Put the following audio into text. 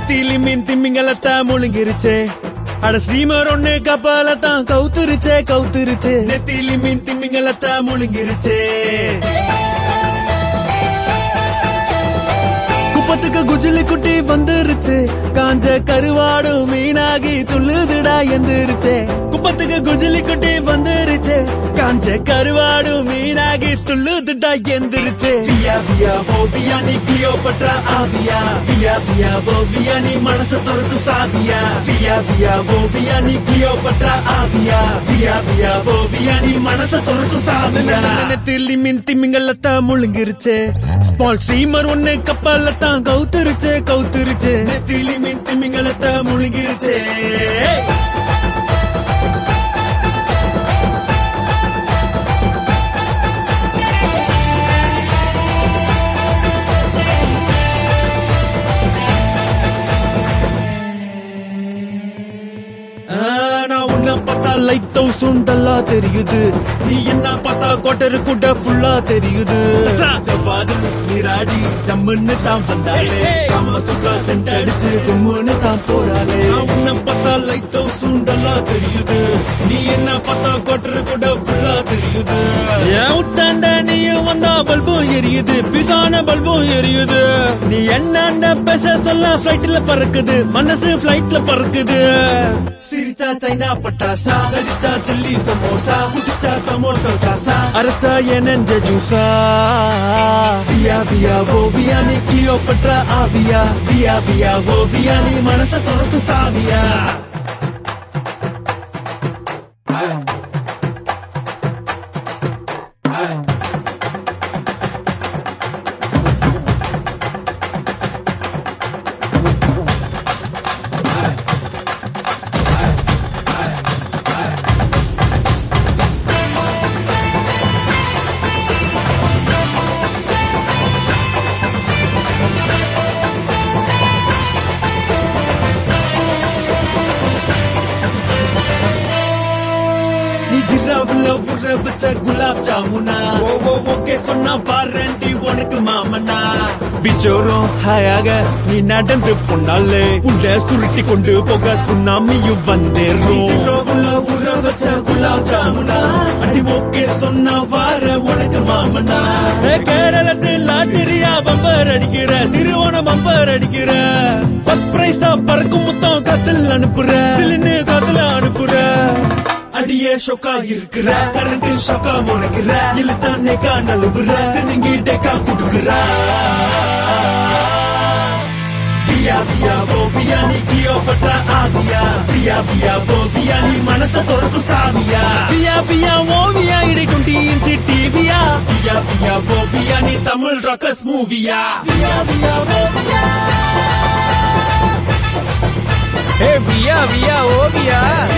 நெத்திலி மீன் திமிங்கலத்தான் முழுங்கிருச்சே அட ஸ்ரீமர் ஒண்ணு கப்பாலத்தான் கவுத்துருச்சே கவுத்துருச்சே நெத்திலி மீன் திமிங்கலத்தான் முழுங்கிருச்சே குப்பத்துக்கு குஜிலி குட்டி வந்துருச்சு காஞ்ச கருவாடு மீனாகி துள்ளுதுடா எந்திருச்சே குப்பத்துக்கு குஜிலி குட்டி வந்துருச்சு காஞ்ச கருவாடு மீனாகி துள்ளுதுடா எந்திருச்சு வியா வியா ஓவியா நீ கிளியோபட்ரா ஆவியா வியா வியா ஓவியா நீ மனச திறக்கு சாவியா வியா வியா ஓவியா நீ கிளியோபட்ரா ஆவியா வியா வியா ஓவியா நீ மனச திறக்கு சாவியா தில்லி மின் திமிங்கலத்தான் முழுங்கிருச்சே ஸ்பால் ஸ்ரீமர் ஒண்ணு கப்பலத்தான் கவுத்துருச்சு கவுத்துருச்சு நெத்திலி மின் திமிங்கலத்தான் முழுங்கிருச்சே ஆ, நான் உன்னை பார்த்தா லைட் ஹவுஸ் உண்டல்லா தெரியுது நீ என்ன பார்த்தா கோட்டரு கூட ஃபுல்லா தெரியுது ஜவ்வாது நீராடி ஜம்முன்னு தான் வந்தாலே அம்மா சுற்றா சென்ட் அடிச்சு கும்முன்னு தான் போறாளே நான் உன்னை பார்த்தா லைட் ஹவுஸ் உண்டல்லா தெரியுது நீ என்ன பார்த்தா கோட்டரு கூட ஃபுல்லா தெரியுது ஏன் விட்டாண்ட நீயும் வந்தா பல்பும் எரியுது பிசான பல்பும் எரியுது நீ என்ன பேச சொல்ல ஃபிளைட்ல பறக்குது மனசு ஃபிளைட்ல பறக்குது சிரிச்சா சைனா பட்டாசா கடிச்சா சில்லி சமோசா குடிச்சா டொமோட்டோ சாசா அரைச்சா என் நெஞ்ச ஜூசா வியா வியா ஓவியா நீ கிளியோபட்ரா ஆவியா வியா வியா ஓவியா நீ மனச திறக்கு சாவியா நீ ஜிராவுல உற வச்ச குலாப் ஜாமுனா ஓ ஓ ஓகே சொன்னா பாரண்டி உனக்கு மாமனா பிச்சோரும் ஹாயாக நீ நடந்து பொண்ணாலே உள்ள சுருட்டி கொண்டு போக சுனாமியும் வந்தேரும் ஜிராவுல உற வச்ச குலாப் ஜாமுனா அடி ஓகே சொன்னா வார உனக்கு மாமனா ஏ, கேரளத்தில் லாட்டரியா பம்பர் அடிக்கிற திருவோணம் பம்பர் அடிக்கிற ஃபர்ஸ்ட் பிரைஸா பறக்கும் முத்தம் கத்தில் அனுப்புற சிலுன்னு கத்துல அனுப்புற அடியே ஷொக்கா இருக்கிற கரண்ட் ஷொக்கா முறைக்கிற இழுத்தான் நெக்கா நழுவுற நீங்க டெக்கா குடுக்குற வியா வியா ஓவியா நீ கிளியோபட்ரா ஆவியா வியா வியா ஓவியா நீ மனச திறக்கு சாவியா வியா வியா ஓவியா இடை டுவெண்ட்டி இன்ச்சு டிவியா வியா வியா ஓவியா நீ தமிழ் ராக்கர்ஸ் மூவியா வியா வியா ஓவியா ஏ வியா வியா ஓவியா